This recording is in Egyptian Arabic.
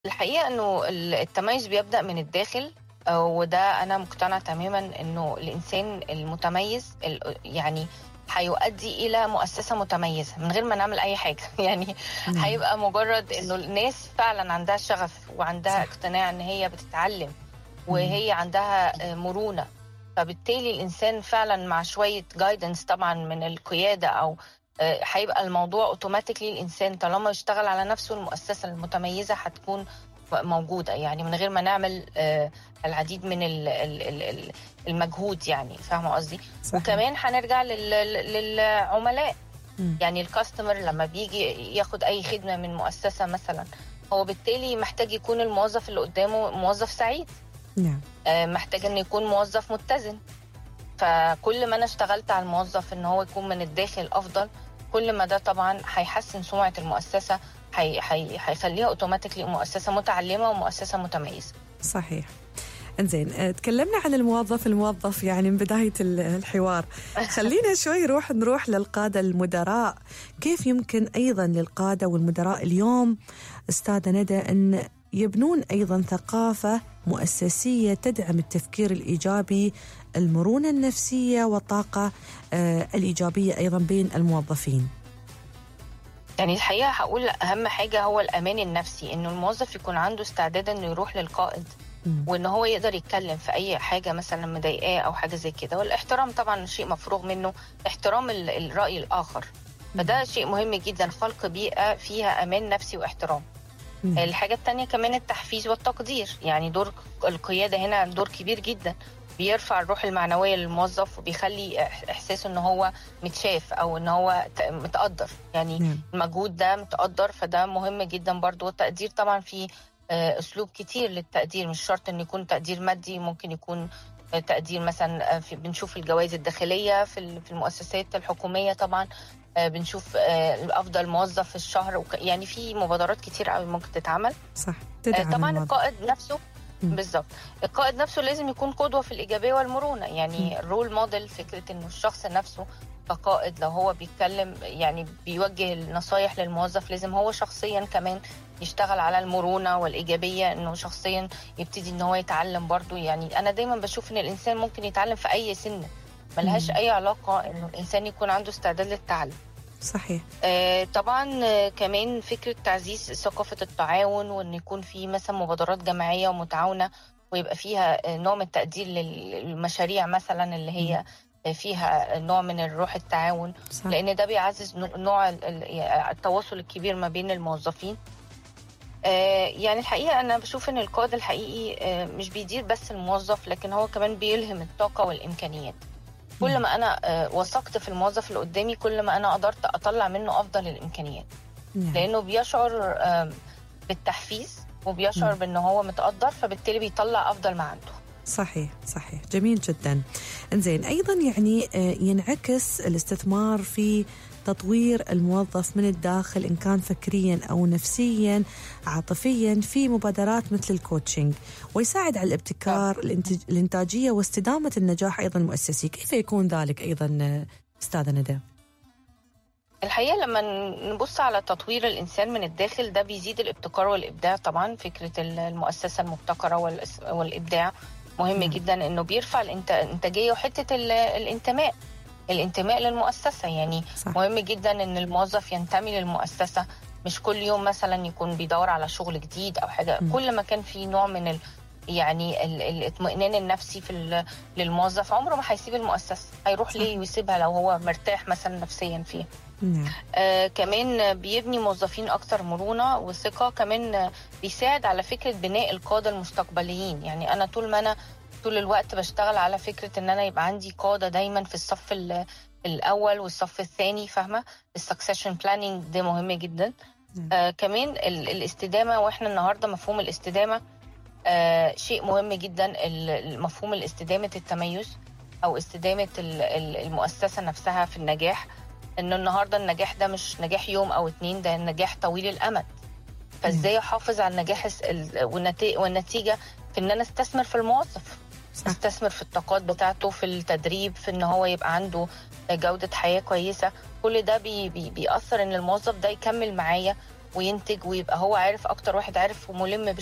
الحقيقة إنه ال- التميز بيبدأ من الداخل آه، وده أنا مقتنعة تماما إنه الإنسان المتميز ال- يعني هيؤدي إلى مؤسسة متميزة من غير ما نعمل أي حاجة يعني نعم. هيبقى مجرد إنه الناس فعلا عندها شغف وعندها صح. اقتناع إن هي بتتعلم وهي عندها آه، مرونة فبالتالي الإنسان فعلا مع شوية جايدنس طبعا من القيادة أو آه، هيبقى الموضوع اوتوماتيكلي الانسان طالما يشتغل على نفسه المؤسسه المتميزه هتكون موجوده يعني من غير ما نعمل آه، العديد من ال- ال- ال- ال- المجهود يعني فاهمه قصدي صحيح. وكمان هنرجع لل- للعملاء مم. يعني الكاستمر لما بيجي ياخد اي خدمه من مؤسسه مثلا هو بالتالي محتاج يكون الموظف اللي قدامه موظف سعيد نعم آه، محتاج ان يكون موظف متزن فكل ما انا اشتغلت على الموظف ان هو يكون من الداخل افضل كل ما ده طبعا هيحسن سمعه المؤسسه هي- هي- هيخليها اوتوماتيكلي مؤسسه متعلمه ومؤسسه متميزه صحيح انزين آه، تكلمنا عن الموظف الموظف يعني من بداية ال- الحوار خلينا شوي نروح نروح للقادة المدراء كيف يمكن أيضا للقادة والمدراء اليوم أستاذة ندى أن يبنون أيضا ثقافة مؤسسية تدعم التفكير الإيجابي المرونة النفسية والطاقة آه، الإيجابية أيضا بين الموظفين يعني الحقيقه هقول اهم حاجه هو الامان النفسي انه الموظف يكون عنده استعداد انه يروح للقائد مم. وان هو يقدر يتكلم في اي حاجه مثلا مضايقاه او حاجه زي كده والاحترام طبعا شيء مفروغ منه احترام ال- الراي الاخر فده شيء مهم جدا خلق بيئه فيها امان نفسي واحترام مم. الحاجه التانية كمان التحفيز والتقدير يعني دور القياده هنا دور كبير جدا بيرفع الروح المعنويه للموظف وبيخلي إح- احساسه ان هو متشاف او ان هو ت- متقدر يعني نعم المجهود ده متقدر فده مهم جدا برضو والتقدير طبعا في آه، اسلوب كتير للتقدير مش شرط ان يكون تقدير مادي ممكن يكون آه، تقدير مثلا آه، في بنشوف الجوائز الداخليه في ال- في المؤسسات الحكوميه طبعا آه، بنشوف آه، افضل موظف في الشهر وك- يعني في مبادرات كتير قوي ممكن تتعمل صح آه، تدعم طبعا الموظف. القائد نفسه مم. بالظبط القائد نفسه لازم يكون قدوه في الايجابيه والمرونه يعني الرول موديل فكره انه الشخص نفسه كقائد لو هو بيتكلم يعني بيوجه النصايح للموظف لازم هو شخصيا كمان يشتغل على المرونه والايجابيه انه شخصيا يبتدي ان هو يتعلم برضو يعني انا دايما بشوف ان الانسان ممكن يتعلم في اي سن ملهاش مم. اي علاقه انه الانسان يكون عنده استعداد للتعلم صحيح آه، طبعا آه، كمان فكرة تعزيز ثقافة التعاون وأن يكون في مثلا مبادرات جماعية ومتعاونة ويبقى فيها آه، نوع من التقدير لل- للمشاريع مثلا اللي هي آه، فيها نوع من الروح التعاون صح لأن ده بيعزز نوع- نوع ال- ال- التواصل الكبير ما بين الموظفين آه، يعني الحقيقة أنا بشوف إن القائد الحقيقي آه، مش بيدير بس الموظف لكن هو كمان بيلهم الطاقة والإمكانيات كل ما أنا آه، وثقت في الموظف اللي قدامي كل ما أنا قدرت أطلع منه أفضل الإمكانيات نعم. لانه بيشعر آم، بالتحفيز وبيشعر مم. بان هو متقدر فبالتالي بيطلع افضل ما عنده صحيح صحيح جميل جدا انزين ايضا يعني آه، ينعكس الاستثمار في تطوير الموظف من الداخل ان كان فكريا او نفسيا عاطفيا في مبادرات مثل الكوتشنج ويساعد على الابتكار الانتاج الانتاجيه واستدامه النجاح ايضا المؤسسي كيف يكون ذلك ايضا آه، استاذه ندى الحقيقه لما نبص على تطوير الانسان من الداخل ده بيزيد الابتكار والابداع طبعا فكره المؤسسه المبتكره والإس- والابداع مهم نعم. جدا انه بيرفع الإنت- الانتاجيه وحته ال- الانتماء الانتماء للمؤسسه يعني صح مهم جدا ان الموظف ينتمي للمؤسسه مش كل يوم مثلا يكون بيدور على شغل جديد او حاجه م. كل ما كان في نوع من ال يعني ال- الاطمئنان النفسي في ال- للموظف عمره ما هيسيب المؤسسه هيروح صح. ليه ويسيبها لو هو مرتاح مثلا نفسيا فيها نعم آه كمان بيبني موظفين اكتر مرونه وثقه كمان آه، بيساعد على فكره بناء القاده المستقبليين يعني انا طول ما انا طول الوقت بشتغل على فكره ان انا يبقى عندي قاده دايما في الصف ال- الاول والصف الثاني فاهمه السكسيشن بلاننج ده مهم جدا نعم. آه كمان ال- الاستدامه واحنا النهارده مفهوم الاستدامه آه شيء مهم جدا ال- مفهوم الاستدامه التميز او استدامه ال- ال- المؤسسه نفسها في النجاح انه النهارده النجاح ده مش نجاح يوم او اتنين ده نجاح طويل الامد فازاي احافظ على النجاح الس- ال- والنتي- والنتيجه في ان انا استثمر في الموظف صح استثمر في الطاقات بتاعته في التدريب في ان هو يبقى عنده جوده حياه كويسه كل ده بي بي بيأثر ان الموظف ده يكمل معايا وينتج ويبقى هو عارف اكتر واحد عارف وملم